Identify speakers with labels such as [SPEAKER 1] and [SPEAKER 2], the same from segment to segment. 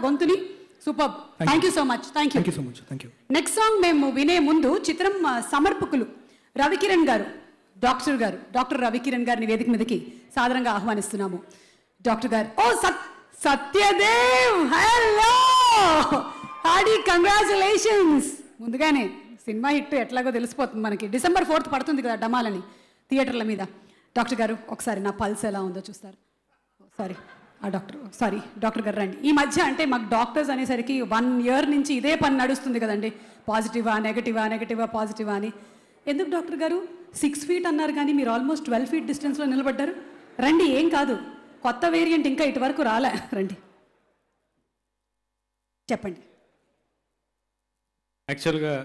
[SPEAKER 1] గొంతుని super thank you so much thank you
[SPEAKER 2] thank you so much thank you
[SPEAKER 1] next song మేము వినే ముందు చిత్రం ఆ, సమర్పకులు రవికిరణ్ గారు డాక్టర్ గారు డాక్టర్ రవికిరణ్ గారిని వేదిక మీదకి సాధారణంగా ఆహ్వానిస్తున్నాము డాక్టర్ గారు ఓ సత్ సత్యదేవ్ హలో హాడీ కంగ్రాచులేషన్స్ ముందుగానే సినిమా హిట్ ఎట్లాగో తెలిసిపోతుంది మనకి డిసెంబర్ ఫోర్త్ పడుతుంది కదా డమాలని థియేటర్ల మీద డాక్టర్ గారు ఒకసారి నా పల్స్ ఎలా ఉందో చూస్తారు సారీ ఆ డాక్టర్ సారీ డాక్టర్ గారు రండి ఈ మధ్య అంటే మాకు డాక్టర్స్ అనేసరికి వన్ ఇయర్ నుంచి ఇదే పని నడుస్తుంది కదండి పాజిటివా నెగటివా నెగటివా పాజిటివా అని ఎందుకు డాక్టర్ గారు సిక్స్ ఫీట్ అన్నారు కానీ మీరు ఆల్మోస్ట్ ట్వెల్వ్ ఫీట్ డిస్టెన్స్లో నిలబడ్డారు రండి ఏం కాదు కొత్త వేరియంట్ ఇంకా ఇటువరకు రాలే రండి చెప్పండి
[SPEAKER 3] యాక్చువల్గా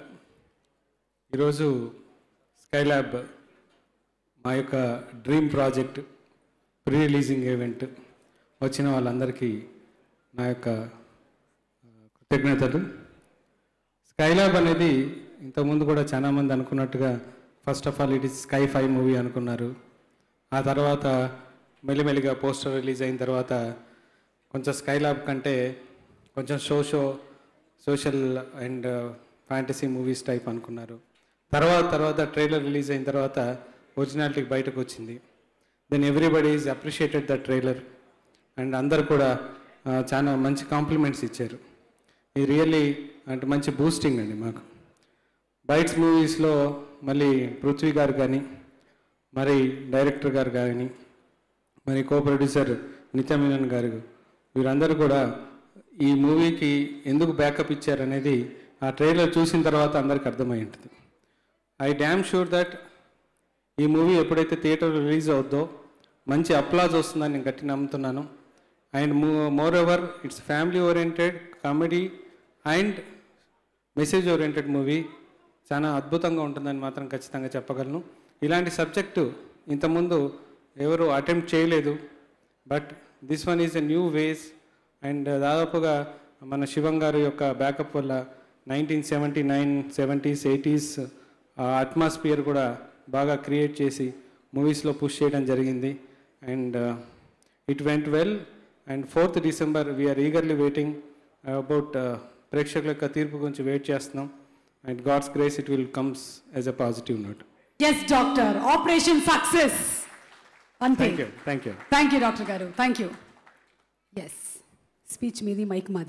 [SPEAKER 3] ఈరోజు స్కైలాబ్ మా యొక్క dream project pre releasing event వచ్చిన వాళ్ళందరికీ నా యొక్క ఆ, కృతజ్ఞతలు స్కైలాబ్ అనేది ఇంతకుముందు కూడా చాలామంది అనుకున్నట్టుగా first of all it is sci fi movie అనుకున్నారు ఆ తర్వాత మెల్లిమెల్లిగా పోస్టర్ రిలీజ్ అయిన తర్వాత కొంచెం స్కైలాబ్ కంటే కొంచెం show show social and fantasy movies type అనుకున్నారు తర్వాత తర్వాత ట్రైలర్ రిలీజ్ అయిన తర్వాత ఒరిజినాలిటీ బయటకు వచ్చింది then everybody is appreciated the trailer and అందరు కూడా ఆ, చాలా మంచి కాంప్లిమెంట్స్ ఇచ్చారు ఇది రియల్లీ అంటే మంచి బూస్టింగ్ అండి మాకు బైట్స్ మూవీస్లో మళ్ళీ పృథ్వీ గారు కానీ మరి డైరెక్టర్ గారు కానీ మరి కో ప్రొడ్యూసర్ నిత్యమేనన్ గారు వీరందరూ కూడా ఈ మూవీకి ఎందుకు బ్యాకప్ ఇచ్చారనేది ఆ ట్రైలర్ చూసిన తర్వాత అందరికి అర్థమై ఉంటుంది ఐ డ్యామ్ షూర్ దట్ ఈ మూవీ ఎప్పుడైతే థియేటర్ రిలీజ్ అవుద్దో మంచి అప్లాజ్ వస్తుందని నేను గట్టి నమ్ముతున్నాను and moreover it's family oriented comedy and message oriented movie చాలా అద్భుతంగా ఉంటుందని మాత్రం ఖచ్చితంగా చెప్పగలను ఇలాంటి సబ్జెక్టు ఇంతకుముందు ఎవరు అటెంప్ట్ చేయలేదు but this one is a new ways and దాదాపుగా మన శివం గారి యొక్క బ్యాకప్ వల్ల nineteen seventy nine seventies eighties atmosphere కూడా బాగా క్రియేట్ చేసి మూవీస్లో పుష్ చేయడం జరిగింది and it went well and fourth December we are eagerly waiting about ప్రేక్షకుల యొక్క తీర్పు గురించి వెయిట్ చేస్తున్నాం and God's grace it will comes as a positive note
[SPEAKER 1] yes doctor operation success అంతే
[SPEAKER 3] thank you thank you
[SPEAKER 1] thank you doctor గారు thank you yes speech మీది mike మాది